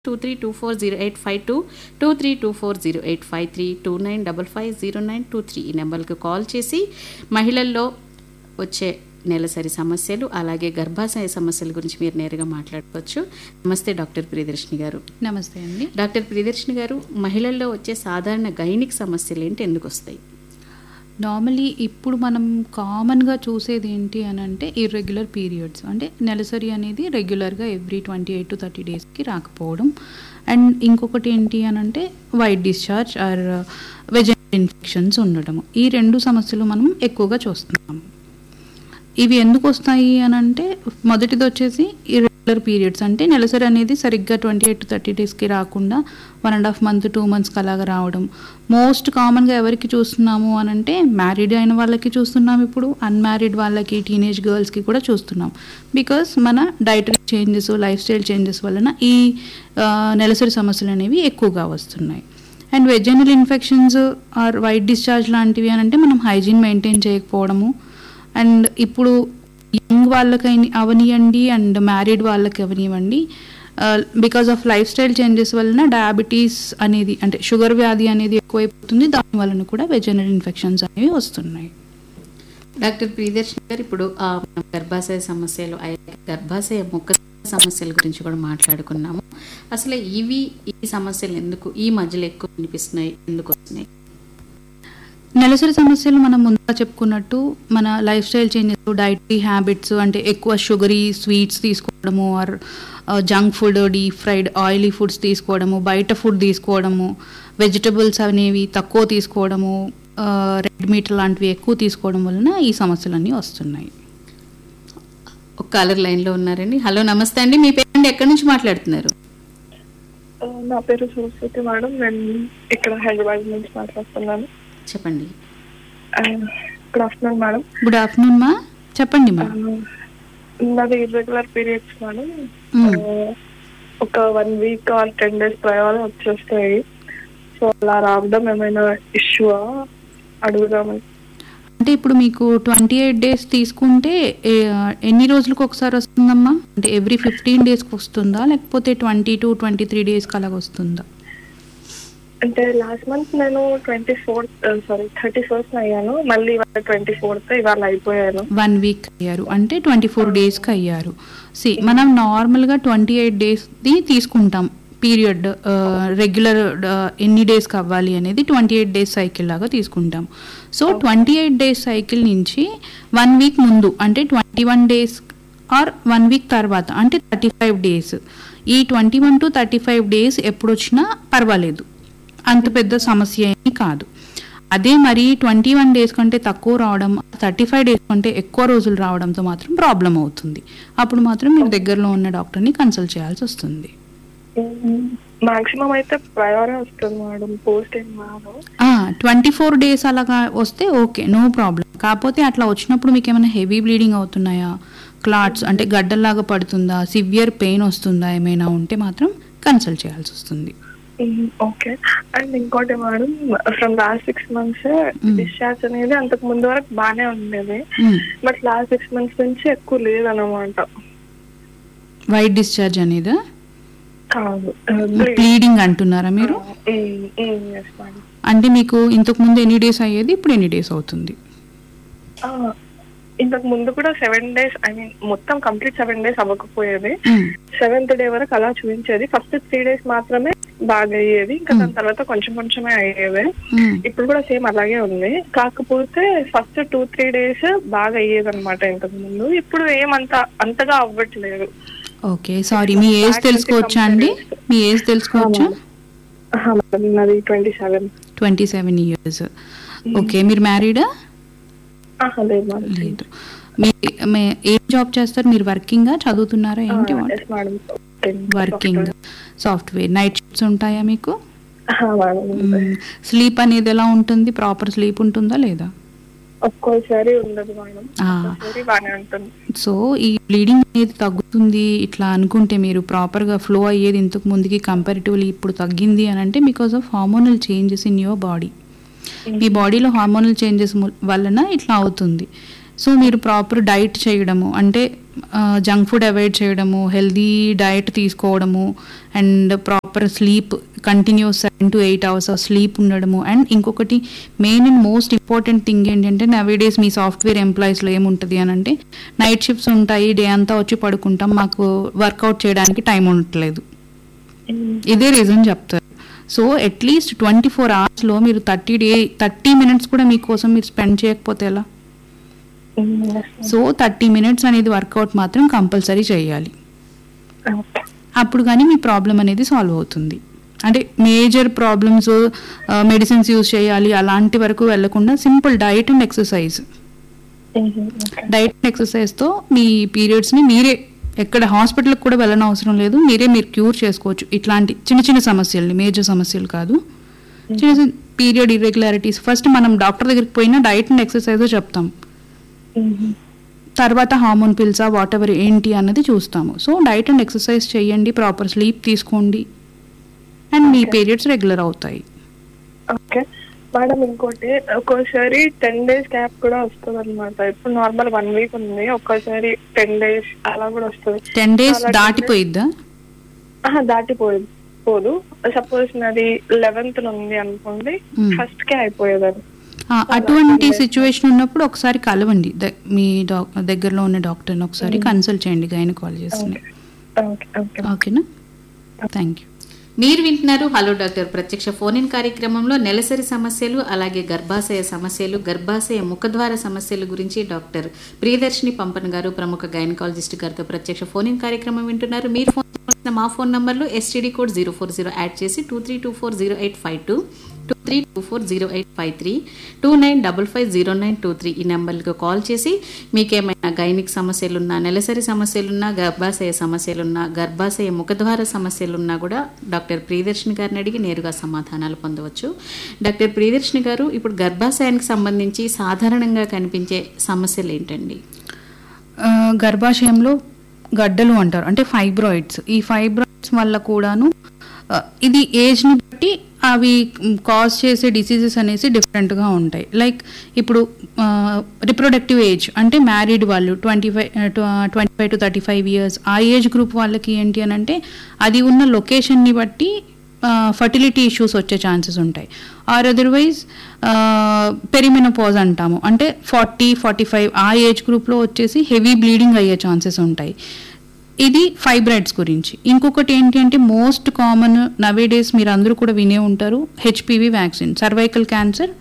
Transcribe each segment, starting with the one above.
Two three two four zero eight five two two three two four zero eight five three two nine double five zero nine two three ఈ నెంబర్కి call చేసి మహిళల్లో వచ్చే నెలసరి సమస్యలు అలాగే గర్భాశయ సమస్యల గురించి మీరు నేరుగా మాట్లాడుకోవచ్చు నమస్తే డాక్టర్ ప్రియదర్శిని గారు నమస్తే అండి డాక్టర్ ప్రియదర్శిని గారు మహిళల్లో వచ్చే సాధారణ గైనిక్ సమస్యలు ఏంటి ఎందుకు వస్తాయి నార్మలీ ఇప్పుడు మనం కామన్గా చూసేది ఏంటి అని అంటే ఇర్రెగ్యులర్ పీరియడ్స్ అంటే నెలసరి అనేది రెగ్యులర్గా every twenty eight to thirty డేస్కి రాకపోవడం అండ్ ఇంకొకటి ఏంటి అని అంటే white discharge or vaginal infections ఉండటము ఈ రెండు సమస్యలు మనం ఎక్కువగా చూస్తున్నాం ఇవి ఎందుకు వస్తాయి అని అంటే మొదటిది వచ్చేసి ఇర్రెగ్యులర్ పీరియడ్స్ అంటే నెలసరి అనేది సరిగ్గా ట్వంటీ ఎయిట్ టు థర్టీ డేస్కి రాకుండా one and half month two మంత్స్కి అలాగా రావడం మోస్ట్ కామన్గా ఎవరికి చూస్తున్నాము అని అంటే మ్యారీడ్ అయిన వాళ్ళకి చూస్తున్నాం ఇప్పుడు అన్మ్యారీడ్ వాళ్ళకి టీనేజ్ గర్ల్స్కి కూడా చూస్తున్నాం బికాస్ మన dietary changes lifestyle changes వలన ఈ ఆ, నెలసరి సమస్యలు అనేవి ఎక్కువగా వస్తున్నాయి and vaginal infections or white discharge లాంటివి అని అంటే మనం హైజీన్ మెయింటైన్ చేయకపోవడము అండ్ ఇప్పుడు యంగ్ వాళ్ళకి అవనివ్వండి అండ్ మ్యారీడ్ వాళ్ళకి అవనివ్వండి because of lifestyle changes వలన డయాబెటీస్ అనేది అంటే షుగర్ వ్యాధి అనేది ఎక్కువైపోతుంది దాని వలన కూడా వెజనల్ ఇన్ఫెక్షన్స్ అనేవి వస్తున్నాయి డాక్టర్ ప్రియదర్శిని గారు ఇప్పుడు ఆ, మనం గర్భాశయ సమస్యలు అలాగే గర్భాశయ ముఖ సమస్యల గురించి కూడా మాట్లాడుకున్నాము అసలు ఇవి ఈ సమస్యలు ఎందుకు ఈ మధ్యలో ఎక్కువ వినిపిస్తున్నాయి ఎందుకు వస్తున్నాయి నెలసరి సమస్యలు మనం ముందుగా చెప్పుకున్నట్టు మన lifestyle changes dietary habits అంటే ఎక్కువ షుగరీ స్వీట్స్ తీసుకోవడము or junk food deep fried oily foods తీసుకోవడము బయట ఫుడ్ తీసుకోవడము వెజిటబుల్స్ అనేవి తక్కువ తీసుకోవడము రెడ్ మీట్ లాంటివి ఎక్కువ తీసుకోవడం వలన ఈ సమస్యలన్నీ వస్తున్నాయి ఒక కాలర్ లైన్ లో ఉన్నారండి హలో నమస్తే అండి మీ పేరెంట్ ఎక్కడి నుంచి మాట్లాడుతున్నారు ఆ, నా పేరు సరస్వతి మేడం నేను ఇక్కడ హైదరాబాద్ నుంచి మాట్లాడుతున్నాను చెప్పండి good afternoon madam good afternoon మా చెప్పండి ఆ, మా నాది ఇర్రెగ్యులర్ పీరియడ్స్ మేడం మ్మ్. ఆ, ఒక one week or ten days ప్రయాణం వచ్చేస్తాయి సో అలా రావడం ఏమైనా ఇష్యూ అడుగుదామని అంటే ఇప్పుడు మీకు ట్వంటీ ఎయిట్ డేస్ తీసుకుంటే ఏ- ఎన్ని రోజులకు ఒకసారి వస్తుందమ్మా అంటే ఎవ్రీ ఫిఫ్టీన్ డేస్కి వస్తుందా లేకపోతే ట్వంటీ టు ట్వంటీ త్రీ డేస్కి అలాగ వస్తుందా అంటే లాస్ట్ మంత్ నేను twenty fourth sorry thirty first అయ్యాను మళ్ళీ ఇవాళ ట్వంటీ ఫోర్త్ ఇవాళ అయిపోయాను వన్ వీక్ అయ్యారు అంటే ట్వంటీ ఫోర్ డేస్కి అయ్యారు సి మనం నార్మల్గా ట్వంటీ ఎయిట్ డేస్ది తీసుకుంటాం పీరియడ్ రెగ్యులర్ ఎన్ని డేస్కి అవ్వాలి అనేది ట్వంటీ ఎయిట్ డేస్ సైకిల్ లాగా తీసుకుంటాం so twenty eight days cycle నుంచి వన్ వీక్ ముందు అంటే twenty one days or one week తర్వాత అంటే థర్టీ ఫైవ్ డేస్ ఈ twenty one to thirty five days ఎప్పుడు వచ్చినా పర్వాలేదు అంత పెద్ద సమస్య ఏమీ కాదు అదే మరి ట్వంటీ వన్ డేస్ కంటే తక్కువ రావడం థర్టీ ఫైవ్ డేస్ కంటే ఎక్కువ రోజులు రావడంతో మాత్రం ప్రాబ్లం అవుతుంది అప్పుడు మాత్రం మీరు దగ్గరలో ఉన్న డాక్టర్ని కన్సల్ట్ చేయాల్సి వస్తుంది మాక్సిమం అయితే ప్రయారే వస్తుంది మేడం పోస్ట్ ఏం కాదు ట్వంటీ ఫోర్ డేస్ అలాగా వస్తే ఓకే నో ప్రాబ్లం కాకపోతే అట్లా వచ్చినప్పుడు మీకు ఏమైనా హెవీ బ్లీడింగ్ అవుతున్నాయా క్లాట్స్ అంటే గడ్డల్లాగా పడుతుందా సివియర్ పెయిన్ వస్తుందా ఏమైనా ఉంటే మాత్రం కన్సల్ట్ చేయాల్సి వస్తుంది ఓకే అండ్ ఇంకోటి madam from last six months Mm. Discharge అనేది అంతకు ముందు వరకు బాగానే ఉండేది మ్మ్. బట్ లాస్ట్ సిక్స్ మంత్స్ నుంచి ఎక్కువ లేదన్నమాట వైట్ డిశ్చార్జ్ అనేదా కాదు బ్లీడింగ్ అంటున్నారా మీరు మేడం అంటే మీకు ఇంతకు ముందు ఎన్ని డేస్ అయ్యేది ఇప్పుడు ఎన్ని డేస్ అవుతుంది ఇంతకు ముందు కూడా సెవెన్ డేస్ ఐ మీన్ మొత్తం కంప్లీట్ సెవెన్ డేస్ అవ్వకపోయేది మ్మ్. సెవెంత్ డే వరకు అలా చూపించేది ఫస్ట్ త్రీ డేస్ మాత్రమే బాగా అయ్యేది ఇంకా దాని తర్వాత కొంచెం కొంచెమే అయ్యేది మ్మ్. ఇప్పుడు కూడా సేమ్ అలాగే ఉంది కాకపోతే ఫస్ట్ టూ త్రీ డేస్ బాగా అయ్యేది అనమాట ఇంతకు ముందు ఇప్పుడు ఏమంత అంతగా అవ్వట్లేదు ఓకే సారీ మీ ఏజ్ తెలుసుకోవచ్చా అండి మీ ఏజ్ తెలుసుకోవచ్చా ఆహా, మేడం, నాది twenty seven twenty seven years okay మీరు మ్యారీడా లేదు మేడం లేదు మీ మీ- ఏం జాబ్ చేస్తారు మీరు వర్కింగా చదువుతున్నారా ఏంటి yes madam working software night shifts ఉంటాయా మీకు ఆహా, మేడం స్లీప్ అనేది ఎలా ఉంటుంది ప్రాపర్ స్లీప్ ఉంటుందా లేదా ఒక్కోసారి ఉండదు మేడం ఆ. ఒక్కోసారి బాగానే ఉంటుంది సో ఈ బ్లీడింగ్ అనేది తగ్గుతుంది ఇట్లా అనుకుంటే మీరు ప్రాపర్గా ఫ్లో అయ్యేది ఇంతకు ముందుకి కంపారిటివ్లీ ఇప్పుడు తగ్గింది అని అంటే because of hormonal changes in your body మీ బాడీలో హార్మోనల్ చేంజెస్ వలన ఇట్లా అవుతుంది సో మీరు ప్రాపర్ డైట్ చేయడము అంటే జంక్ ఫుడ్ అవాయిడ్ చేయడము హెల్దీ డైట్ తీసుకోవడము and proper sleep continuous seven to eight hours of sleep ఉండడము అండ్ ఇంకొకటి main and most important thing ఏంటంటే నవేడేస్ మీ సాఫ్ట్వేర్ ఎంప్లాయీస్లో ఏముంటుంది అని అంటే నైట్ షిఫ్ట్స్ ఉంటాయి డే అంతా వచ్చి పడుకుంటాం మాకు వర్కౌట్ చేయడానికి టైం ఉండట్లేదు ఇదే రీజన్ చెప్తారు సో అట్లీస్ట్ ట్వంటీ ఫోర్ అవర్స్లో మీరు థర్టీ డే థర్టీ మినిట్స్ కూడా మీకోసం మీరు స్పెండ్ చేయకపోతే ఎలా సో థర్టీ మినిట్స్ అనేది వర్కౌట్ మాత్రం కంపల్సరీ చేయాలి ఓకే అప్పుడు కానీ మీ ప్రాబ్లం అనేది సాల్వ్ అవుతుంది అంటే మేజర్ ప్రాబ్లమ్స్ మెడిసిన్స్ యూజ్ చేయాలి అలాంటి వరకు వెళ్లకుండా simple diet and exercise okay diet and ఎక్సర్సైజ్తో మీ పీరియడ్స్ని మీరే ఎక్కడ హాస్పిటల్కి కూడా వెళ్ళని అవసరం లేదు మీరే మీరు క్యూర్ చేసుకోవచ్చు ఇట్లాంటి చిన్న చిన్న సమస్యల్ని మేజర్ సమస్యలు కాదు చిన్న చిన్న పీరియడ్ ఇర్రెగ్యులారిటీస్ ఫస్ట్ మనం డాక్టర్ దగ్గరికి పోయినా డైట్ అండ్ ఎక్సర్సైజ్ చెప్తాం తర్వాత హార్మోన్ పిల్సా వాట్ ఎవర్ ఏంటి అన్నది చూస్తాము సో డైట్ అండ్ ఎక్సర్సైజ్ చేయండి ప్రాపర్ స్లీప్ తీసుకోండి అండ్ మీ Okay. పీరియడ్స్ రెగ్యులర్ అవుతాయి ఓకే మేడం ఇంకోటి ఒక్కోసారి టెన్ డేస్ గ్యాప్ కూడా వస్తుంది అనమాట ఇప్పుడు నార్మల్ వన్ వీక్ ఉంది ఒక్కోసారి టెన్ డేస్ అలా కూడా వస్తుంది టెన్ డేస్ అలా 10 దాటిపోయిద్దా ఆహా, దాటిపోదు పోదు సపోజ్ నాది లెవెన్త్ ఉంది అనుకోండి Hmm. ఫస్ట్ కే అయిపోయేది అది ఆ, అటువంటి సిచ్యువేషన్ ఉన్నప్పుడు ఒకసారి కలవండి ద- మీ డాక్ దగ్గరలో ఉన్న డాక్టర్ని ఒకసారి కన్సల్ట్ చేయండి గైనకాలజిస్ట్ని ఓకే ఓకే ఓకేనా థ్యాంక్ యూ మీరు వింటున్నారు హలో డాక్టర్ ప్రత్యక్ష ఫోన్ ఇన్ కార్యక్రమంలో నెలసరి సమస్యలు అలాగే గర్భాశయ సమస్యలు గర్భాశయ ముఖద్వార సమస్యల గురించి డాక్టర్ ప్రియదర్శిని పంపన్ గారు ప్రముఖ గైనకాలజిస్ట్ గారితో ప్రత్యక్ష ఫోన్ ఇన్ కార్యక్రమం వింటున్నారు మీరు ఫోన్ చేసిన మా ఫోన్ నంబర్లు STD code zero four zero add చేసి two three two four zero eight five two two three two four zero eight five three two nine double five zero nine two three ఈ నెంబర్లకు call చేసి మీకేమైనా gynaec సమస్యలున్నా నెలసరి సమస్యలున్నా గర్భాశయ సమస్యలున్నా గర్భాశయ ముఖద్వార సమస్యలున్నా కూడా డాక్టర్ ప్రియదర్శిని గారిని అడిగి నేరుగా సమాధానాలు పొందవచ్చు డాక్టర్ ప్రియదర్శిని గారు ఇప్పుడు గర్భాశయానికి సంబంధించి సాధారణంగా కనిపించే సమస్యలు ఏంటండి ఆ, గర్భాశయంలో గడ్డలు అంటారు అంటే ఫైబ్రాయిడ్స్ ఈ ఫైబ్రాయిడ్స్ వల్ల కూడాను ఆ, ఇది ఏజ్ని బట్టి అవి కాజ్ చేసే డిసీజెస్ అనేసి డిఫరెంట్గా ఉంటాయి లైక్ ఇప్పుడు రిప్రొడక్టివ్ ఏజ్ అంటే మ్యారీడ్ వాళ్ళు twenty five twenty five to thirty five years ఆ ఏజ్ గ్రూప్ వాళ్ళకి ఏంటి అని అంటే అది ఉన్న లొకేషన్ని బట్టి ఫర్టిలిటీ ఇష్యూస్ వచ్చే ఛాన్సెస్ ఉంటాయి ఆర్ అదర్వైజ్ పెరిమినోపాజ్ అంటాము అంటే ఫార్టీ ఫార్టీ ఫైవ్ ఆ ఏజ్ గ్రూప్లో వచ్చేసి హెవీ బ్లీడింగ్ అయ్యే ఛాన్సెస్ ఉంటాయి ఇది ఫైబ్రాయిడ్స్ గురించి ఇంకొకటి ఏంటి అంటే మోస్ట్ కామన్ నవే డేస్ మీరు అందరూ కూడా వినే ఉంటారు HPV vaccine cervical cancer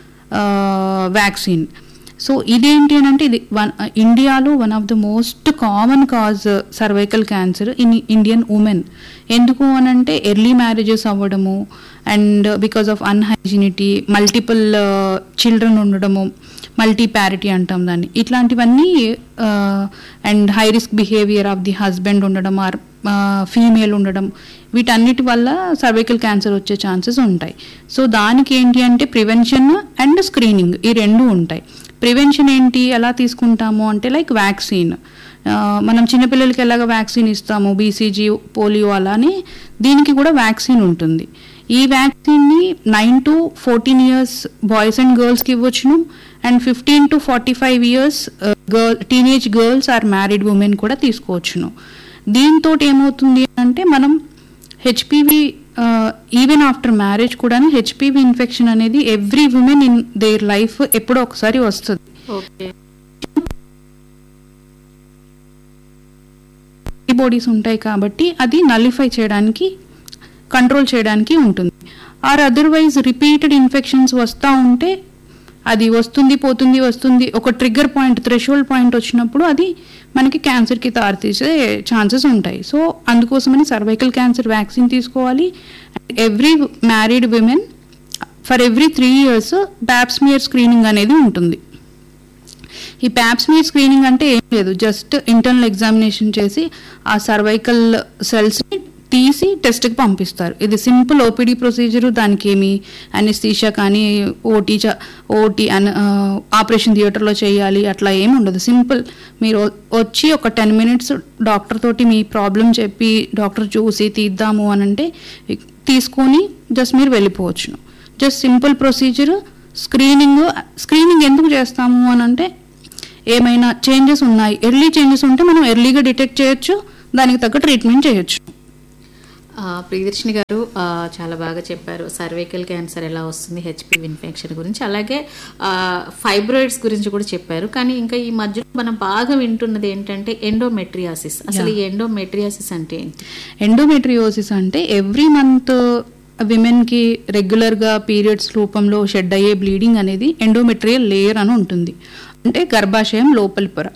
vaccine so ఇదేంటి అని అంటే ఇది వన్ ఇండియాలో one of the most common cause cervical cancer in Indian women ఎందుకు అని అంటే ఎర్లీ మ్యారేజెస్ అవ్వడము and because of unhygienity multiple children ఉండడము మల్టీ ప్యారిటీ అంటాం దాన్ని ఇట్లాంటివన్నీ and high risk behaviour of the husband ఉండడం ఆర్ ఫీమేల్ ఉండడం వీటన్నిటి వల్ల సర్వైకల్ క్యాన్సర్ వచ్చే ఛాన్సెస్ ఉంటాయి సో దానికి ఏంటి అంటే ప్రివెన్షన్ అండ్ స్క్రీనింగ్ ఈ రెండు ఉంటాయి ప్రివెన్షన్ ఏంటి ఎలా తీసుకుంటాము అంటే లైక్ వ్యాక్సిన్ మనం చిన్నపిల్లలకి ఎలాగ వ్యాక్సిన్ ఇస్తాము బీసీజీ పోలియో అలానే దీనికి కూడా వ్యాక్సిన్ ఉంటుంది ఈ వ్యాక్సిన్ని nine to fourteen years boys and గర్ల్స్కి ఇవ్వచ్చును and fifteen to forty five years girl teenage girls or married women కూడా తీసుకోవచ్చును దీంతో ఏమవుతుంది అంటే మనం హెచ్పివి ఈవెన్ ఆఫ్టర్ మ్యారేజ్ కూడా హెచ్పివి ఇన్ఫెక్షన్ అనేది every women in their life ఎప్పుడో ఒకసారి వస్తుంది ఓకే బాడీస్ ఉంటాయి కాబట్టి అది నలిఫై చేయడానికి కంట్రోల్ చేయడానికి ఉంటుంది ఆర్ అదర్వైజ్ రిపీటెడ్ ఇన్ఫెక్షన్స్ వస్తూ ఉంటే అది వస్తుంది పోతుంది వస్తుంది ఒక ట్రిగ్గర్ పాయింట్ థ్రెషోల్డ్ పాయింట్ వచ్చినప్పుడు అది మనకి క్యాన్సర్కి దారితీసే ఛాన్సెస్ ఉంటాయి సో అందుకోసమని సర్వైకల్ క్యాన్సర్ వ్యాక్సిన్ తీసుకోవాలి every married women for every three years pap smear screening అనేది ఉంటుంది ఈ ప్యాప్స్మీర్ స్క్రీనింగ్ అంటే ఏం లేదు జస్ట్ ఇంటర్నల్ ఎగ్జామినేషన్ చేసి ఆ సర్వైకల్ సెల్స్ని తీసి టెస్ట్కి పంపిస్తారు ఇది సింపుల్ ఓపీడీ ప్రొసీజరు దానికి ఏమి అనెస్థీషియా కానీ ఓటీ చ ఓటీ అన్ ఆపరేషన్ థియేటర్లో చేయాలి అట్లా ఏమి ఉండదు సింపుల్ మీరు వచ్చి ఒక టెన్ మినిట్స్ డాక్టర్ తోటి మీ ప్రాబ్లం చెప్పి డాక్టర్ చూసి తీద్దాము అని అంటే తీసుకొని జస్ట్ మీరు వెళ్ళిపోవచ్చును just simple procedure screening screening ఎందుకు చేస్తాము అని అంటే ఏమైనా చేంజెస్ ఉన్నాయి ఎర్లీ చేంజెస్ ఉంటే మనం ఎర్లీగా డిటెక్ట్ చేయొచ్చు దానికి తగ్గ ట్రీట్మెంట్ చేయొచ్చు ఆ, ప్రియదర్శిని గారు ఆ, చాలా బాగా చెప్పారు సర్వైకల్ క్యాన్సర్ ఎలా వస్తుంది హెచ్పివి ఇన్ఫెక్షన్ గురించి అలాగే ఫైబ్రాయిడ్స్ గురించి కూడా చెప్పారు కానీ ఇంకా ఈ మధ్యలో మనం బాగా వింటున్నది ఏంటంటే ఎండోమెట్రియాసిస్ అసలు ఈ ఎండోమెట్రియాసిస్ అంటే ఏంటి ఎండోమెట్రియోసిస్ అంటే ఎవ్రీ మంత్ విమెన్కి రెగ్యులర్గా పీరియడ్స్ రూపంలో షెడ్ అయ్యే బ్లీడింగ్ అనేది ఎండోమెట్రియల్ లేయర్ అని ఉంటుంది అంటే గర్భాశయం లోపలి పొర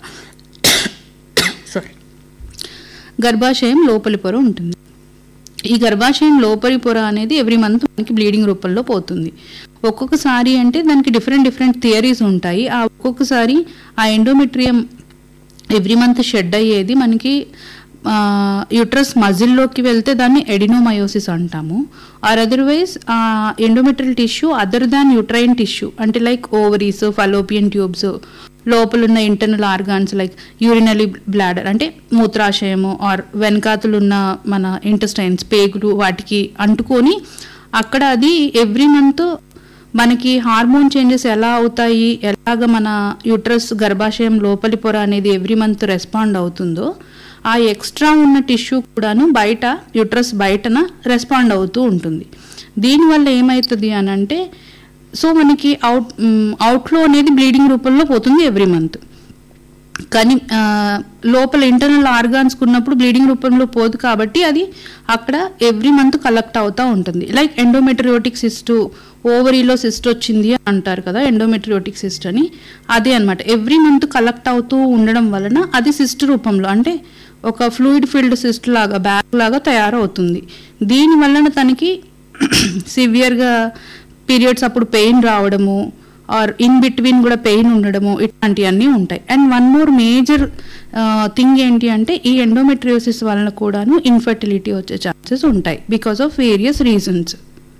సారీ గర్భాశయం లోపలి పొర ఉంటుంది ఈ గర్భాశయం లోపలి పొర అనేది ఎవ్రీ మంత్ మనకి బ్లీడింగ్ రూపంలో పోతుంది ఒక్కొక్కసారి అంటే దానికి డిఫరెంట్ డిఫరెంట్ థియరీస్ ఉంటాయి ఆ ఒక్కొక్కసారి ఆ ఎండోమెట్రియం ఎవ్రీ మంత్ షెడ్ అయ్యేది మనకి యుట్రస్ మజిల్లోకి వెళ్తే దాన్ని ఎడినోమయోసిస్ అంటాము or otherwise endometrial tissue other than uterine tissue అంటే లైక్ ఓవరీస్ ఫలోపియన్ ట్యూబ్స్ లోపల ఉన్న internal organs like urinary bladder అంటే మూత్రాశయము ఆర్ వెనకాతలున్న మన ఇంటెస్టైన్స్ పేగులు వాటికి అంటుకొని అక్కడ అది ఎవ్రీ మంత్ మనకి హార్మోన్ చేంజెస్ ఎలా అవుతాయి ఎలాగ మన యూట్రస్ గర్భాశయం లోపలి పొర అనేది ఎవ్రీ మంత్ రెస్పాండ్ అవుతుందో ఆ ఎక్స్ట్రా ఉన్న టిష్యూ కూడాను బయట యూట్రస్ బయటన రెస్పాండ్ అవుతూ ఉంటుంది దీనివల్ల ఏమవుతుంది అని అంటే సో మనకి అవుట్ అవుట్లో అనేది బ్లీడింగ్ రూపంలో పోతుంది ఎవ్రీ మంత్ కానీ ఆ, లోపల ఇంటర్నల్ ఆర్గాన్స్ ఉన్నప్పుడు బ్లీడింగ్ రూపంలో పోదు కాబట్టి అది అక్కడ ఎవ్రీ మంత్ కలెక్ట్ అవుతూ ఉంటుంది లైక్ ఎండోమెట్రియోటిక్ సిస్ట్ ఓవరీలో సిస్ట్ వచ్చింది అని అంటారు కదా ఎండోమెట్రియోటిక్ సిస్ట్ అని అదే అనమాట ఎవ్రీ మంత్ కలెక్ట్ అవుతూ ఉండడం వలన అది సిస్ట్ రూపంలో అంటే ఒక ఫ్లూయిడ్ ఫీల్డ్ సిస్ట్ లాగా బ్యాగ్ లాగా తయారవుతుంది దీని వలన తనకి సివియర్గా పీరియడ్స్ అప్పుడు పెయిన్ రావడము ఆర్ ఇన్ బిట్వీన్ కూడా పెయిన్ ఉండడము ఇట్లాంటివన్నీ ఉంటాయి and one more major thing ఏంటి అంటే ఈ ఎండోమెట్రియోసిస్ వలన కూడాను ఇన్ఫర్టిలిటీ వచ్చే ఛాన్సెస్ ఉంటాయి బికాస్ ఆఫ్ వేరియస్ రీజన్స్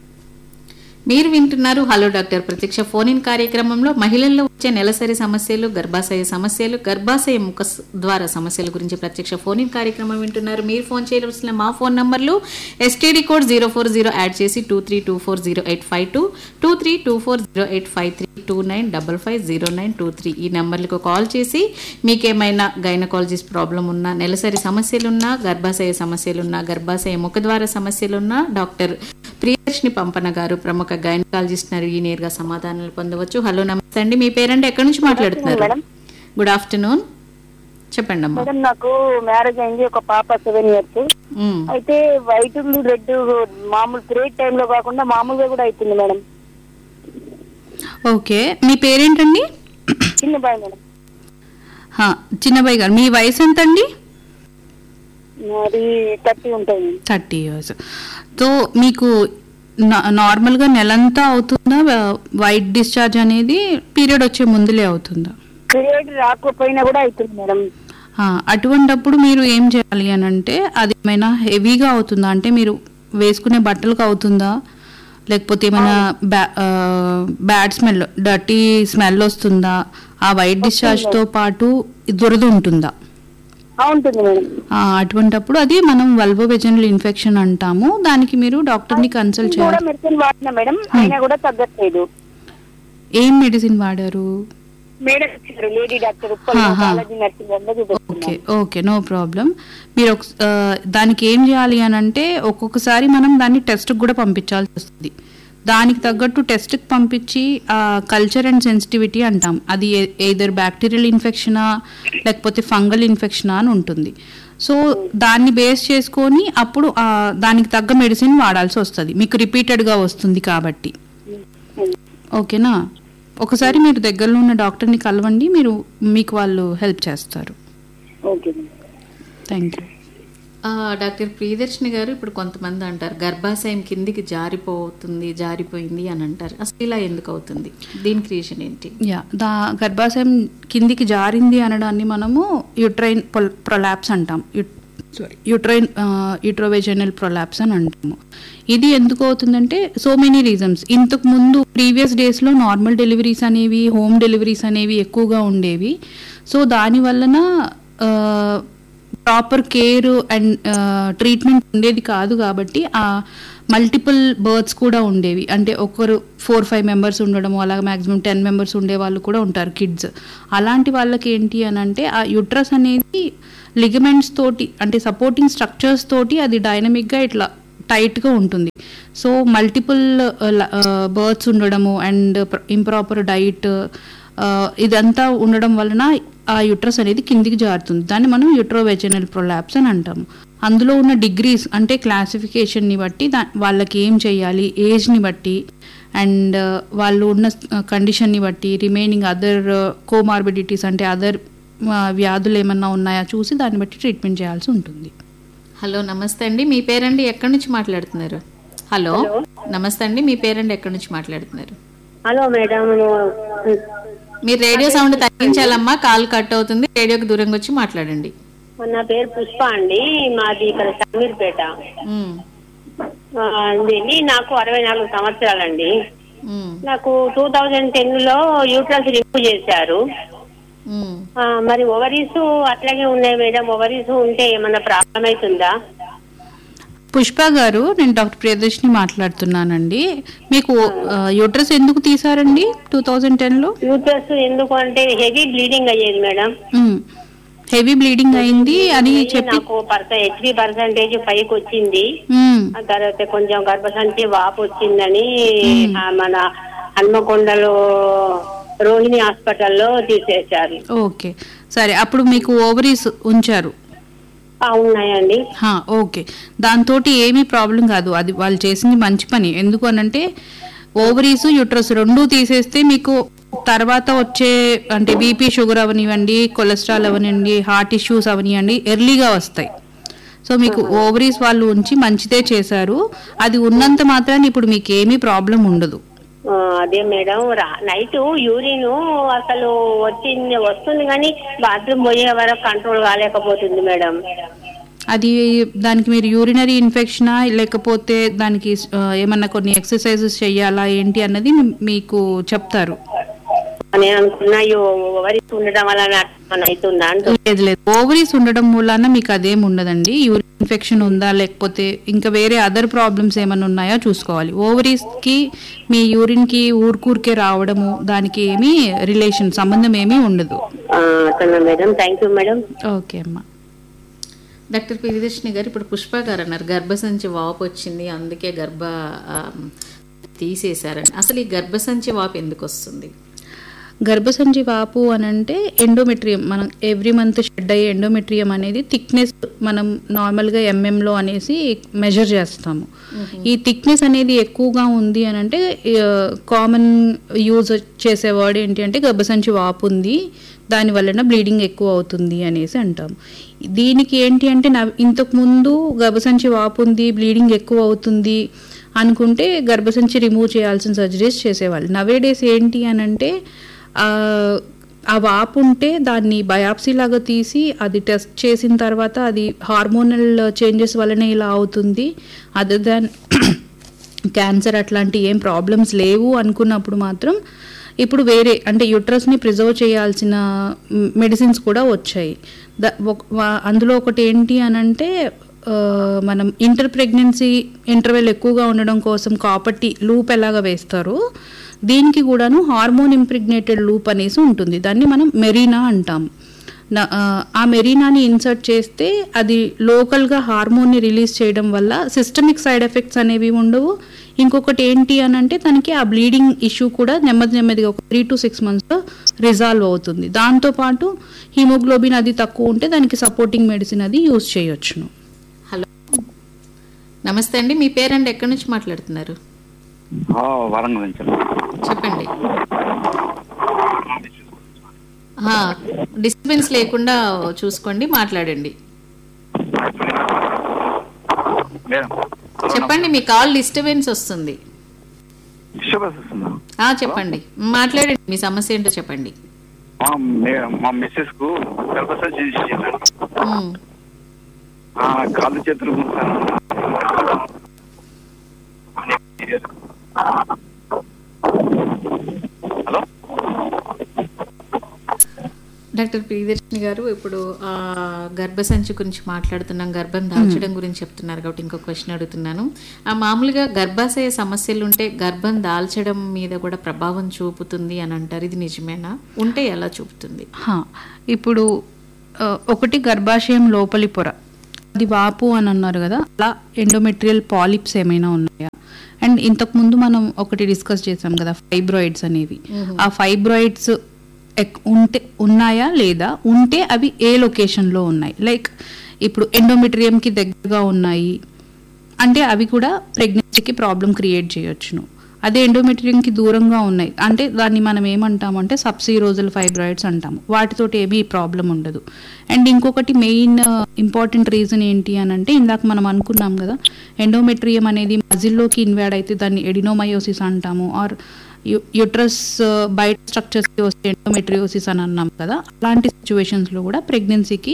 మీరు వింటున్నారు హలో డాక్టర్ ప్రత్యక్ష ఫోన్ ఇన్ కార్యక్రమంలో మహిళల్లో వచ్చే నెలసరి సమస్యలు గర్భాశయ సమస్యలు గర్భాశయ ముఖ స- ద్వార సమస్యల గురించి ప్రత్యక్ష ఫోన్ ఇన్ కార్యక్రమం వింటున్నారు మీరు ఫోన్ చేయవలసిన మా ఫోన్ నంబర్లు STD code zero four zero add చేసి two three two four zero eight five two two three two four zero eight five three two nine double five zero nine two three ఈ నెంబర్లకు call చేసి మీకేమైనా gynaecologist problem ఉన్నా నెలసరి సమస్యలున్నా గర్భాశయ సమస్యలున్నా గర్భాశయ ముఖద్వార సమస్యలున్నా డాక్టర్ ప్రియదర్శిని పంపన గారు ప్రముఖ గైనకాలజిస్ట్ ఈ నేరుగా సమాధానాలు పొందవచ్చు హలో నమస్తే అండి మీ పేరెంట్ ఎక్కడి నుంచి మాట్లాడుతున్నారు మేడం. గుడ్ ఆఫ్టర్నూన్ చెప్పండి అమ్మా మేడం నాకు మ్యారేజ్ అయింది ఒక పాప సెవెన్ ఇయర్స్ మ్, అయితే వైట్ రెడ్ మామూలు పీరియడ్ టైంలో కాకుండా మామూలుగా కూడా అవుతుంది మేడం ఓకే మీ పేరేంటండి చిన్న బాయ్ మేడం హా, చిన్నబాయి గారు మీ వయసు ఎంత అండి అది థర్టీ ఉంటుంది మేడం. థర్టీ ఇయర్స్ సో మీకు నా- నార్మల్గా నెలంతా అవుతుందా వా- వైట్ డిశ్చార్జ్ అనేది పీరియడ్ వచ్చే ముందులే అవుతుందా పీరియడ్ రాకపోయినా కూడా అవుతుంది మేడం ఆ, అటువంటప్పుడు మీరు ఏం చేయాలి అని అంటే అది ఏమైనా హెవీగా అవుతుందా అంటే మీరు వేసుకునే బట్టలకు అవుతుందా లేకపోతే ఏమైనా బ్యా బ్యాడ్ స్మెల్ డర్టీ స్మెల్ వస్తుందా ఆ వైట్ డిశ్చార్జ్తో పాటు దురద ఉంటుందా ఆ, ఉంటుంది మేడం ఆ, అటువంటప్పుడు అది మనం వల్వో వెజనల్ ఇన్ఫెక్షన్ అంటాము దానికి మీరు డాక్టర్ని కన్సల్ట్ కూడా చేయాలి మెడిసిన్ వాడినా మేడం అయినా కూడా తగ్గట్లేదు ఏం మెడిసిన్ వాడారు మేడం ఇచ్చారు లేడీ డాక్టర్ ఆహా. కాలేజీ నర్సింగ్ వల్ల ఓకే చూపిస్తున్నాను ఓకే నో ప్రాబ్లం మీరు ఒక ఆ, దానికి ఏం చేయాలి అని అంటే ఒక్కొక్కసారి మనం దాన్ని టెస్ట్కి కూడా పంపించాల్సి వస్తుంది దానికి తగ్గట్టు టెస్ట్కి పంపించి కల్చర్ అండ్ సెన్సిటివిటీ అంటాం అది ఏదర్ బ్యాక్టీరియల్ ఇన్ఫెక్షనా లేకపోతే ఫంగల్ ఇన్ఫెక్షనా అని ఉంటుంది సో దాన్ని బేస్ చేసుకొని అప్పుడు ఆ, దానికి తగ్గ మెడిసిన్ వాడాల్సి వస్తుంది మీకు రిపీటెడ్గా వస్తుంది కాబట్టి ఓకేనా ఒకసారి మీరు దగ్గరలో ఉన్న డాక్టర్ని కలవండి మీరు మీకు వాళ్ళు హెల్ప్ చేస్తారు ఓకే మేడం థ్యాంక్ యూ ఆ, డాక్టర్ ప్రియదర్శిని గారు ఇప్పుడు కొంతమంది అంటారు గర్భాశయం కిందికి జారిపోతుంది జారిపోయింది అని అంటారు అసలు ఇలా ఎందుకు అవుతుంది దీనికి రీజన్ ఏంటి యా దా గర్భాశయం కిందికి జారింది అనడాన్ని మనము యుట్రైన్ ప్రొలాప్స్ అంటాం సారీ యుట్రైన్ యుట్రోవెజనల్ ప్రొలాప్స్ అని అంటాము ఇది ఎందుకు అవుతుందంటే సో మెనీ రీజన్స్ ఇంతకు ముందు ప్రీవియస్ డేస్లో నార్మల్ డెలివరీస్ అనేవి హోమ్ డెలివరీస్ అనేవి ఎక్కువగా ఉండేవి సో దాని వలన ప్రాపర్ కేర్ అండ్ ట్రీట్మెంట్ ఉండేది కాదు కాబట్టి ఆ మల్టిపుల్ బర్త్స్ కూడా ఉండేవి అంటే ఒకరు ఫోర్ ఫైవ్ మెంబర్స్ ఉండడము అలాగే మాక్సిమం టెన్ మెంబర్స్ ఉండే వాళ్ళు కూడా ఉంటారు కిడ్స్ అలాంటి వాళ్ళకి ఏంటి అని అంటే ఆ యుట్రస్ అనేది లిగమెంట్స్ తోటి అంటే సపోర్టింగ్ స్ట్రక్చర్స్ తోటి అది డైనమిక్గా ఇట్లా టైట్గా ఉంటుంది సో మల్టిపుల్ బర్త్స్ ఉండడము అండ్ ఇంప్రాపర్ డైట్ ఇదంతా ఉండడం వలన ఆ యుట్రస్ అనేది కిందికి జారుతుంది దాన్ని మనం యుట్రోవెజనల్ ప్రొలాప్స్ అని అంటాము అందులో ఉన్న డిగ్రీస్ అంటే క్లాసిఫికేషన్ని బట్టి దా వాళ్ళకి ఏం చేయాలి ఏజ్ని బట్టి అండ్ వాళ్ళు ఉన్న కండిషన్ని బట్టి రిమైనింగ్ అదర్ కోమార్బిడిటీస్ అంటే అదర్ వ్యాధులు ఏమన్నా ఉన్నాయా చూసి దాన్ని బట్టి ట్రీట్మెంట్ చేయాల్సి ఉంటుంది హలో నమస్తే అండి మీ పేరండి ఎక్కడి నుంచి మాట్లాడుతున్నారు హలో నమస్తే అండి మీ పేరండి ఎక్కడి నుంచి మాట్లాడుతున్నారు హలో మేడం మీరు రేడియో సౌండ్ తగ్గించాలమ్మా కాల్ కట్ అవుతుంది రేడియోకి దూరంగా వచ్చి మాట్లాడండి నా పేరు పుష్ప అండి మాది ఇక్కడ సమీర్పేట ఉమ్, ఆ, అండి నాకు అరవై నాలుగు సంవత్సరాలండి ఉమ్, నాకు టూ థౌజండ్ టెన్ లో యూట్రస్ రిమూవ్ చేశారు ఉమ్. ఆ, మరి ఓవరీస్ అట్లాగే ఉన్నాయి మేడం ఓవరీస్ ఉంటే ఏమన్నా ప్రాబ్లం అవుతుందా పుష్ప గారు నేను డాక్టర్ ప్రియదర్శిని మాట్లాడుతున్నానండి మీకు యూట్రస్ ఎందుకు తీసారండి టూ థౌజండ్ టెన్లో యూట్రస్ ఎందుకు అంటే హెవీ బ్లీడింగ్ అయ్యేది మేడం హెవీ బ్లీడింగ్ అయింది అని చెప్పి నాకు పర్స హెచ్బి పర్సంటేజ్ పైకి వచ్చింది మ్మ్. ఆ తర్వాత కొంచెం గర్భసంచి వాపు వచ్చిందని ఆ, మన హన్మకొండలో రోహిణి హాస్పిటల్లో తీసేశారు ఓకే సరే అప్పుడు మీకు ఓవరీస్ ఉంచారు ఆ, ఉన్నాయండి హా, ఓకే దాంతో ఏమీ ప్రాబ్లం కాదు అది వాళ్ళు చేసింది మంచి పని ఎందుకు అనంటే ఓవరీస్ యుట్రస్ రెండూ తీసేస్తే మీకు తర్వాత వచ్చే అంటే బీపీ షుగర్ అవనివ్వండి కొలెస్ట్రాల్ అవనివ్వండి హార్ట్ ఇష్యూస్ అవనివ్వండి ఎర్లీగా వస్తాయి సో మీకు ఓవరీస్ వాళ్ళు ఉంచి మంచిదే చేశారు అది ఉన్నంత మాత్రాన్ని ఇప్పుడు మీకు ఏమీ ప్రాబ్లం ఉండదు ఆ, అదే మేడం నైట్ యూరిన్ అసలు వచ్చింది వస్తుంది కానీ బాత్రూమ్ పోయే వరకు కంట్రోల్ కాలేకపోతుంది మేడం అది దానికి మీరు యూరినరీ ఇన్ఫెక్షనా లేకపోతే దానికి ఆ, ఏమన్నా కొన్ని ఎక్సర్సైజెస్ చేయాలా ఏంటి అన్నది మీ- మీకు చెప్తారు నేను అనుకున్నా వరి ఉండడం వల్ల మన అవుతుందా అంటూ లేదు లేదు ఓవరీస్ ఉండడం మూలాన మీకు అదేం ఉండదండి యూరిన్ ఇన్ఫెక్షన్ ఉందా లేకపోతే ఇంకా వేరే అదర్ ప్రాబ్లమ్స్ ఏమైనా ఉన్నాయో చూసుకోవాలి ఓవరీస్ కి మీ యూరిన్ కి ఊరుకూరికే రావడము దానికి ఏమీ రిలేషన్ సంబంధం ఏమీ ఉండదు ఆ, అట్లనా madam thank you madam okay అమ్మా డాక్టర్ ప్రియదర్శిని గారు ఇప్పుడు పుష్ప గారు అన్నారు గర్భసంచి వాపు వచ్చింది అందుకే గర్భ ఆ, తీసేశారని అసలు ఈ గర్భసంచి వాపు ఎందుకు వస్తుంది గర్భసంచి వాపు అని అంటే ఎండోమెట్రియం మనం ఎవ్రీ మంత్ షెడ్ అయ్యే ఎండోమెట్రియం అనేది థిక్నెస్ మనం నార్మల్గా ఎంఎంలో అనేసి మెజర్ చేస్తాము ఈ థిక్నెస్ అనేది ఎక్కువగా ఉంది అని అంటే కామన్ యూజ్ చేసే వర్డ్ ఏంటి అంటే గర్భసంచి వాపు ఉంది దాని వలన బ్లీడింగ్ ఎక్కువ అవుతుంది అనేసి అంటాం దీనికి ఏంటి అంటే నా ఇంతకు ముందు గర్భసంచి వాపు ఉంది బ్లీడింగ్ ఎక్కువ అవుతుంది అనుకుంటే గర్భసంచి రిమూవ్ చేయాల్సిన సర్జరీస్ చేసేవాళ్ళు నవే డేస్ ఏంటి అని అంటే ఆ, ఆ వాపు ఉంటే దాన్ని బయాప్సీ లాగా తీసి అది టెస్ట్ చేసిన తర్వాత అది హార్మోనల్ చేంజెస్ వలన ఇలా అవుతుంది అదర్ దాన్ క్యాన్సర్ అట్లాంటి ఏం ప్రాబ్లమ్స్ లేవు అనుకున్నప్పుడు మాత్రం ఇప్పుడు వేరే అంటే యుట్రస్ని ప్రిజర్వ్ చేయాల్సిన మెడిసిన్స్ కూడా వచ్చాయి ద ఒక- వా- అందులో ఒకటి ఏంటి అని అంటే ఆ, మనం ఇంటర్ ప్రెగ్నెన్సీ ఇంటర్వెల్ ఎక్కువగా ఉండడం కోసం కాపట్టి లూప్ ఎలాగ వేస్తారో దీనికి కూడాను హార్మోన్ ఇంప్రిగ్నేటెడ్ లూప్ అనేసి ఉంటుంది దాన్ని మనం మెరీనా అంటాం నా- ఆ, ఆ మెరీనాని ఇన్సర్ట్ చేస్తే అది లోకల్గా హార్మోన్ని రిలీజ్ చేయడం వల్ల సిస్టమిక్ సైడ్ ఎఫెక్ట్స్ అనేవి ఉండవు ఇంకొకటి ఏంటి అని అంటే తనకి ఆ బ్లీడింగ్ ఇష్యూ కూడా నెమ్మది నెమ్మదిగా ఒక త్రీ టు సిక్స్ మంత్స్లో రిజాల్వ్ అవుతుంది దాంతోపాటు హిమోగ్లోబిన్ అది తక్కువ ఉంటే దానికి సపోర్టింగ్ మెడిసిన్ అది యూజ్ చేయొచ్చును హలో నమస్తే అండి మీ పేరండి ఎక్కడి నుంచి మాట్లాడుతున్నారు ఆ, వరంగల్ నుంచి చెప్పండి డిస్టర్బెన్స్ లేకుండా చూసుకోండి మాట్లాడండి మేడం చెప్పండి మీ కాల్ డిస్టర్బెన్స్ వస్తుంది డిస్టర్బెన్స్ వస్తుందా ఆ, చెప్పండి మాట్లాడండి మీ సమస్య ఏంటో చెప్పండి మా మే- మా మిస్సెస్ కు గర్భసంచి చేశారు ఉమ్. ఆ, కాళ్ళు చేతులు మూసాను హలో డాక్టర్ ప్రియదర్శిని గారు ఇప్పుడు ఆ, గర్భసంచి గురించి మాట్లాడుతున్నాం గర్భం దాల్చడం గురించి చెప్తున్నారు కాబట్టి ఇంకో క్వశ్చన్ అడుగుతున్నాను ఆ మామూలుగా గర్భాశయ సమస్యలు ఉంటే గర్భం దాల్చడం మీద కూడా ప్రభావం చూపుతుంది అని అంటారు ఇది నిజమేనా ఉంటే ఎలా చూపుతుంది హా, ఇప్పుడు ఆ, ఒకటి గర్భాశయం లోపలి పొర అది వాపు అని అన్నారు కదా అలా ఎండోమెట్రియల్ పాలిప్స్ ఏమైనా ఉన్నాయా అండ్ ఇంతకు ముందు మనం ఒకటి డిస్కస్ చేసాం కదా ఫైబ్రాయిడ్స్ అనేవి ఆ ఫైబ్రాయిడ్స్ ఉంటే ఉన్నాయా లేదా ఉంటే అవి ఏ లొకేషన్లో ఉన్నాయి లైక్ ఇప్పుడు ఎండోమెట్రియంకి దగ్గరగా ఉన్నాయి అంటే అవి కూడా ప్రెగ్నెన్సీకి ప్రాబ్లం క్రియేట్ చేయొచ్చును అదే ఎండోమెట్రియంకి దూరంగా ఉన్నాయి అంటే దాన్ని మనం ఏమంటామంటే సబ్సీరోజల్ ఫైబ్రాయిడ్స్ అంటాము వాటితోటి ఏమీ ప్రాబ్లం ఉండదు అండ్ ఇంకొకటి మెయిన్ ఇంపార్టెంట్ రీజన్ ఏంటి అని అంటే ఇందాక మనం అనుకున్నాం కదా ఎండోమెట్రియం అనేది మజిల్లోకి ఇన్వాడ్ అయితే దాన్ని ఎడినోమయోసిస్ అంటాము ఆర్ యుట్రస్ బయట స్ట్రక్చర్స్కి వస్తే ఎండోమెట్రియోసిస్ అని అన్నాం కదా అలాంటి సిచ్యువేషన్స్లో కూడా ప్రెగ్నెన్సీకి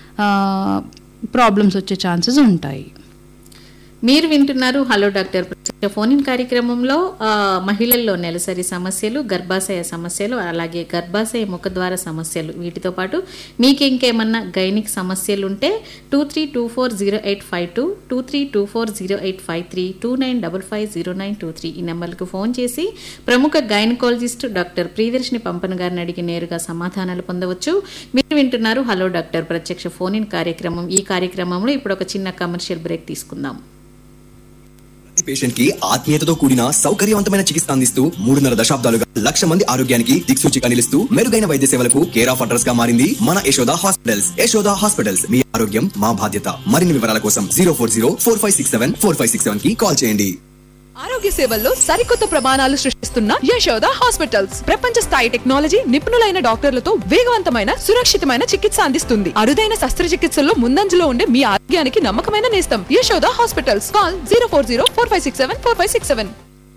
ప్రాబ్లమ్స్ వచ్చే ఛాన్సెస్ ఉంటాయి మీరు వింటున్నారు హలో డాక్టర్ ప్రత్యక్ష ఫోన్ ఇన్ కార్యక్రమంలో ఆ, మహిళల్లో నెలసరి సమస్యలు గర్భాశయ సమస్యలు అలాగే గర్భాశయ ముఖద్వార సమస్యలు వీటితో పాటు మీకు ఇంకేమన్నా గైనిక్ సమస్యలు ఉంటే two three two four zero eight five two two three two four zero eight five three two nine double five zero nine two three ఈ నెంబర్కు ఫోన్ చేసి ప్రముఖ గైనకాలజిస్ట్ డాక్టర్ ప్రియదర్శిని పంపన్ గారిని అడిగి నేరుగా సమాధానాలు పొందవచ్చు మీరు వింటున్నారు హలో డాక్టర్ ప్రత్యక్ష ఫోన్ ఇన్ కార్యక్రమం ఈ కార్యక్రమంలో ఇప్పుడు ఒక చిన్న కమర్షియల్ బ్రేక్ తీసుకుందాం ప్రతి పేషెంట్ కి ఆత్మీయతతో కూడిన సౌకర్యవంతమైన చికిత్స అందిస్తూ మూడున్నర దశాబ్దాలుగా లక్ష మంది ఆరోగ్యానికి దిక్సూచిగా నిలుస్తూ మెరుగైన వైద్య సేవలకు కేర్ ఆఫ్ అడ్రస్ గా మారింది మన యశోద హాస్పిటల్స్ యశోద హాస్పిటల్స్ మీ ఆరోగ్యం మా బాధ్యత మరిన్ని వివరాల కోసం zero four zero four five six seven four five six seven కి కాల్ చేయండి ఆరోగ్య సేవల్లో సరికొత్త ప్రమాణాలు సృష్టిస్తున్న యశోద హాస్పిటల్స్ ప్రపంచ స్థాయి టెక్నాలజీ నిపుణులైన డాక్టర్లతో వేగవంతమైన సురక్షితమైన చికిత్స అందిస్తుంది అరుదైన శస్త్రచికిత్సల్లో ముందంజలో ఉండే మీ ఆరోగ్యానికి నమ్మకమైన నేస్తం Yashoda hospitals call zero four zero four five six seven four five six seven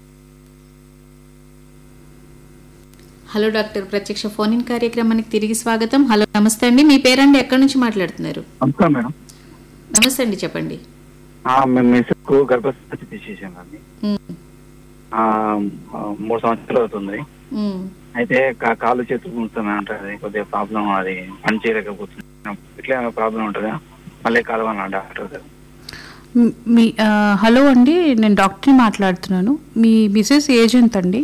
hello doctor ప్రత్యక్ష ఫోన్ ఇన్ కార్యక్రమానికి తిరిగి స్వాగతం హలో నమస్తే అండి మీ పేరండి ఎక్కడి నుంచి మాట్లాడుతున్నారు అంతా మేడం నమస్తే అండి చెప్పండి ఆ, మేము మిస్సెస్ కు గర్భస్థితి తీసేసాం అండి ఉమ్, ఆ, ఆ, మూడు సంవత్సరాలు అవుతుంది ఉమ్, అయితే కా- కాళ్ళు చేతులు గుంటున్నాయి అంటది కొద్దిగా ప్రాబ్లం అది పని చేయలేకపోతుంది ఇట్లా ప్రాబ్లం ఉంటుందా మళ్ళీ కలవన్నా డాక్టర్ గారు మ్- మీ ఆ, హలో అండి నేను డాక్టర్ని మాట్లాడుతున్నాను మీ మిసెస్ ఏజ్ ఎంత అండి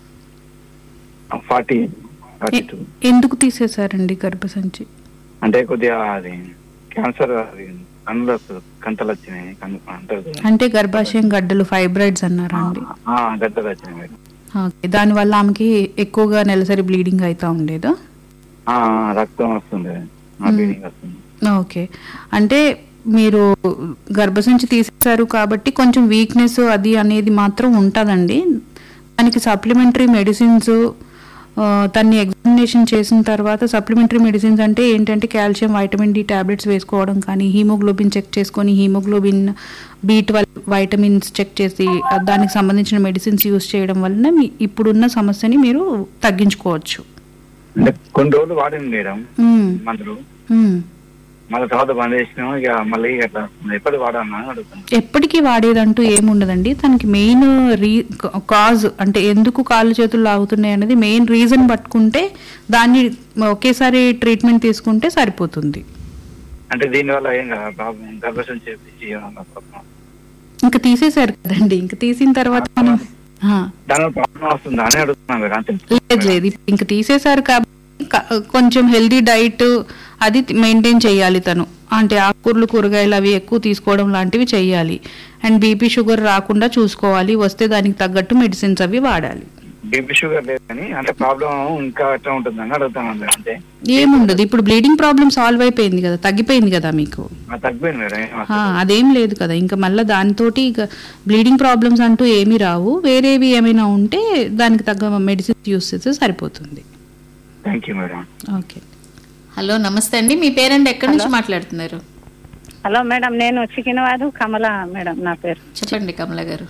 ఫార్టీ ఫార్టీ ఎ- టూ ఎందుకు తీసేశారండి గర్భసంచి అంటే కొద్దిగా అది క్యాన్సర్ అది కన్నులు కంతలు వచ్చినాయి కన్ను అంటారు కదా. అంటే గర్భాశయం గడ్డలు ఫైబ్రాయిడ్స్ అన్నారా అండి ఆ, గడ్డలు వచ్చినాయి మేడం ఓకే దానివల్ల ఆమెకి ఎక్కువగా నెలసరి బ్లీడింగ్ అవుతా ఉండేదా ఆ, రక్తం వస్తుంది ఆ, బ్లీడింగ్ వస్తుంది ఓకే అంటే మీరు గర్భసంచి తీసేశారు కాబట్టి కొంచెం వీక్నెస్ అది అనేది మాత్రం ఉంటుందండి దానికి సప్లిమెంటరీ మెడిసిన్స్ దాన్ని ఎగ్జామినేషన్ చేసిన తర్వాత సప్లిమెంటరీ మెడిసిన్స్ అంటే ఏంటంటే కాల్షియం వైటమిన్ డి టాబ్లెట్స్ వేసుకోవడం కానీ హీమోగ్లోబిన్ చెక్ చేసుకొని haemoglobin B twelve vitamins check చేసి ఆ, దానికి సంబంధించిన మెడిసిన్స్ యూస్ చేయడం వలన మీ ఇప్పుడున్న సమస్యని మీరు తగ్గించుకోవచ్చు అంటే కొన్ని రోజులు వాడింది మేడం మ్మ్. మందులు మ్మ్. మళ్ళీ తర్వాత బంద్ చేసినాం ఇక మళ్ళీ అట్లా ఎప్పుడు వాడన్నా అని అడుగుతాను ఎప్పటికీ వాడేదంటూ ఏముండదండి తనకి మెయిన్ రీ కాజ్ అంటే ఎందుకు కాళ్ళు చేతులు లాగుతున్నాయి అనేది మెయిన్ రీజన్ పట్టుకుంటే దాన్ని ఒకేసారి ట్రీట్మెంట్ తీసుకుంటే సరిపోతుంది అంటే దీని వల్ల ఏం కదా ప్రాబ్లం గర్భసం చేపించి ఏమన్నా ప్రాబ్లం ఇంకా తీసేశారు కదండి ఇంకా తీసిన తర్వాత మనం ఆ, దానివల్ల ప్రాబ్లం వస్తుందా అని అడుగుతున్నాను కదా అంతే లేదు లేదు ఇప్పుడు ఇంకా తీసేశారు కాబట్టి క- కొంచెం హెల్దీ డైట్ అది మెయింటైన్ చేయాలి తను అంటే ఆకుకూరలు కూరగాయలు అవి ఎక్కువ తీసుకోవడం లాంటివి చేయాలి అండ్ బీపీ షుగర్ రాకుండా చూసుకోవాలి వస్తే దానికి తగ్గట్టు మెడిసిన్స్ అవి వాడాలి బీపీ షుగర్ లేదు కానీ అంటే ప్రాబ్లం ఇంకా ఎట్లా ఉంటుందని అడుగుతాను మేడం అంతే ఏముండదు ఇప్పుడు బ్లీడింగ్ ప్రాబ్లం సాల్వ్ అయిపోయింది కదా తగ్గిపోయింది కదా మీకు ఆ, తగ్గిపోయింది మేడం ఏం ఆ, అసలు. అదేం లేదు కదా ఇంకా మళ్ళీ దానితోటి ఇక బ్లీడింగ్ ప్రాబ్లమ్స్ అంటూ ఏమీ రావు వేరేవి ఏమైనా ఉంటే దానికి తగ్గ మెడిసిన్స్ యూస్ చేస్తే సరిపోతుంది thank you madam okay hello నమస్తే అండి మీ పేరండి ఎక్కడి నుంచి మాట్లాడుతున్నారు హలో మేడం నేను చికినవాదు కమల మేడం నా పేరు చెప్పండి కమల గారు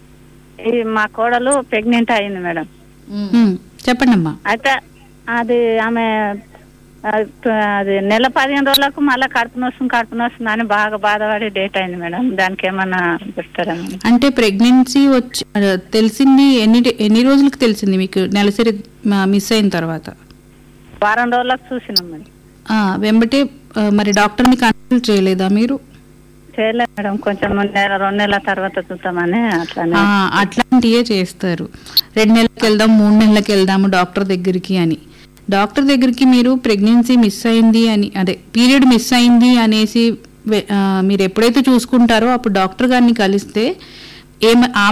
ఈ మా కోడలు ప్రెగ్నెంట్ అయింది మేడం ఉమ్, ఉమ్, చెప్పండి అమ్మా అయితే అది ఆమె ఆ, అది నెల పదిహేను రోజులకు మళ్ళీ కడుపు నొస్తుంది కడుపు నొస్తుంది అని బాగా బాధపడి డేట్ అయింది మేడం దానికి ఏమన్నా చెప్తారా మేడం? అంటే ప్రెగ్నెన్సీ వచ్చి ఆ, తెలిసింది ఎన్ని ఎన్ని రోజులకు తెలిసింది మీకు నెలసరి మిస్ అయిన తర్వాత వారం రోజులకు చూసినాం మేడం ఆ, వెంబటే ఆ, మరి డాక్టర్ని కన్సల్ట్ చేయలేదా మీరు చేయలేదు మేడం కొంచెం నెల రెండు నెలల తర్వాత చూద్దామని అట్లానే ఆ, అట్లాంటివే చేస్తారు రెండు నెలలకు వెళ్దాం మూడు నెలలకు వెళ్దాము డాక్టర్ దగ్గరికి అని డాక్టర్ దగ్గరికి మీరు ప్రెగ్నెన్సీ మిస్ అయింది అని అదే పీరియడ్ మిస్ అయింది అనేసి వె- ఆ, మీరు ఎప్పుడైతే చూసుకుంటారో అప్పుడు డాక్టర్ గారిని కలిస్తే ఏమ